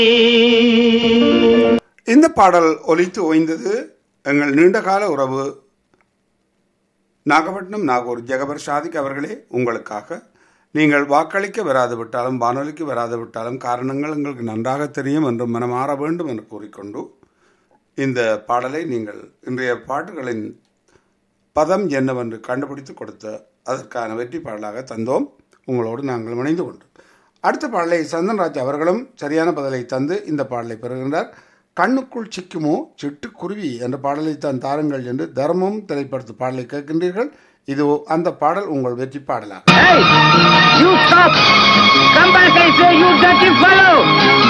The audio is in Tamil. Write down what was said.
இந்த பாடல் ஒலித்து ஓய்ந்தது எங்கள் நீண்டகால உறவு நாகப்பட்டினம் நாகூர் ஜெகபர் ஷாதிக் அவர்களே உங்களுக்காக நீங்கள் வாக்களிக்க வராது விட்டாலும் வானொலிக்கு வராது விட்டாலும் காரணங்கள் எங்களுக்கு நன்றாக தெரியும் என்று மனமாற வேண்டும் என்று கூறிக்கொண்டு இந்த பாடலை நீங்கள் இன்றைய பாட்டுகளின் பதம் என்னவென்று கண்டுபிடித்து கொடுத்த அதற்கான வெற்றி பாடலாக தந்தோம் உங்களோடு நாங்கள் இணைந்து கொண்டு அடுத்த பாடலை சந்தன்ராஜ் அவர்களும் சரியான பதிலை தந்து இந்த பாடலை பெறுகின்றார் கண்ணுக்குள் சிக்குமோ சிட்டுக்குருவி என்ற பாடலை தான் தாருங்கள் என்று தர்மம் திரைப்படத்து பாடலை கேட்கின்றீர்கள் இது அந்த பாடல் உங்கள் வெற்றி பாடலாகும் Hey! You stop! Come back, I say, you dirty fellow!